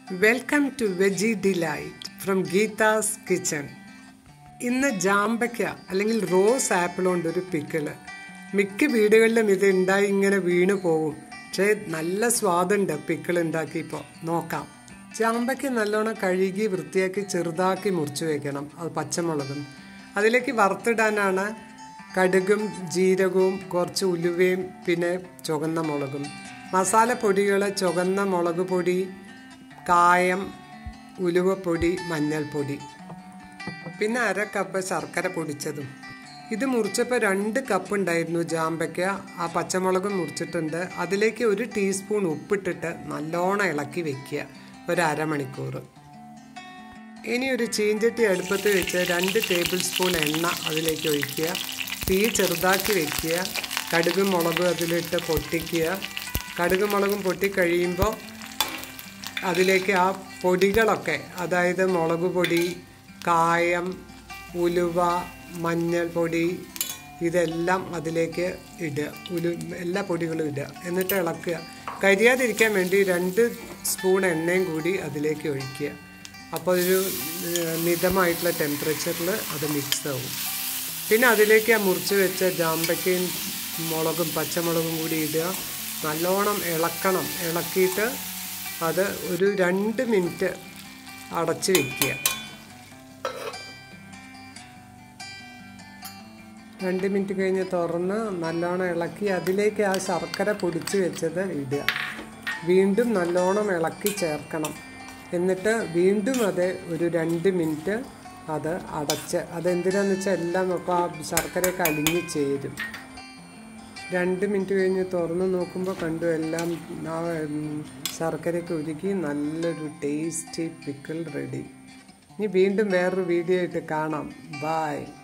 welcome to veggie delight from Geetha's kitchen ഇന്ന് ജാമ്പയ്ക്ക അല്ലെങ്കിൽ റോസ് ആപ്പിൾ കൊണ്ട് ഒരു പിക്കിള് മിക്ക വീടുകളിലും ഇത് ഉണ്ടായി ഇങ്ങനെ വീണു പോകും പക്ഷേ നല്ല സ്വാദുണ്ട് പിക്കിൾ ഉണ്ടാക്കിയപ്പോൾ നോക്കാം ജാമ്പയ്ക്ക നല്ലോണം കഴുകി വൃത്തിയാക്കി ചെറുതാക്കി മുറിച്ച് വെക്കണം അത് പച്ചമുളകും അതിലേക്ക് വറുത്തിടാനാണ് കടുകും ജീരകവും കുറച്ച് ഉലുവയും പിന്നെ ചുവന്ന മുളകും മസാലപ്പൊടികൾ ചുവന്ന മുളക് പൊടി കായം ഉലുവപ്പൊടി മഞ്ഞൾപ്പൊടി പിന്നെ അര കപ്പ് ശർക്കര പൊടിച്ചതും ഇത് മുറിച്ചപ്പോൾ രണ്ട് കപ്പ് ഉണ്ടായിരുന്നു ജാമ്പയ്ക്ക ആ പച്ചമുളകും മുറിച്ചിട്ടുണ്ട് അതിലേക്ക് ഒരു ടീസ്പൂൺ ഉപ്പിട്ടിട്ട് നല്ലോണം ഇളക്കി വെക്കുക ഒരു അരമണിക്കൂർ ഇനി ഒരു ചീഞ്ചട്ടി അടുപ്പത്ത് വെച്ച് രണ്ട് ടേബിൾ സ്പൂൺ എണ്ണ അതിലേക്ക് ഒഴിക്കുക തീ ചെറുതാക്കി വെക്കുക കടുകും മുളകും അതിലിട്ട് പൊട്ടിക്കുക കടുകും മുളകും പൊട്ടിക്കഴിയുമ്പോൾ അതിലേക്ക് ആ പൊടികളൊക്കെ അതായത് മുളക് പൊടി കായം ഉലുവ മഞ്ഞൾപ്പൊടി ഇതെല്ലാം അതിലേക്ക് ഇടുക ഉലു എല്ലാ പൊടികളും ഇടുക എന്നിട്ട് ഇളക്കുക കരിയാതിരിക്കാൻ വേണ്ടി രണ്ട് സ്പൂൺ എണ്ണയും കൂടി അതിലേക്ക് ഒഴിക്കുക അപ്പോൾ ഒരു മിതമായിട്ടുള്ള ടെമ്പറേച്ചറിൽ അത് മിക്സ് ആവും പിന്നെ അതിലേക്ക് ആ മുറിച്ച് വെച്ച ജാമ്പയ്ക്കയും മുളകും പച്ചമുളകും കൂടി ഇടുക നല്ലോണം ഇളക്കണം ഇളക്കിയിട്ട് അത് ഒരു രണ്ട് മിനിറ്റ് അടച്ച് വയ്ക്കുക രണ്ട് മിനിറ്റ് കഴിഞ്ഞ് തുറന്ന് നല്ലോണം ഇളക്കി അതിലേക്ക് ആ ശർക്കര പൊടിച്ച് വെച്ചത് ഇടുക വീണ്ടും നല്ലോണം ഇളക്കി ചേർക്കണം എന്നിട്ട് വീണ്ടും അത് ഒരു രണ്ട് മിനിറ്റ് അത് അടച്ച് അതെന്തിനാന്ന് വെച്ചാൽ എല്ലാം നോക്കുക ആ ശർക്കരയൊക്കെ അലിഞ്ഞ് ചേരും രണ്ട് മിനിറ്റ് കഴിഞ്ഞ് തുറന്ന് നോക്കുമ്പോൾ കണ്ടു എല്ലാം ആ ശർക്കരയൊക്കെ ഉരുക്കി നല്ലൊരു ടേസ്റ്റി പിക്കിൾ റെഡി ഇനി വീണ്ടും വേറൊരു വീഡിയോ ആയിട്ട് കാണാം ബായ്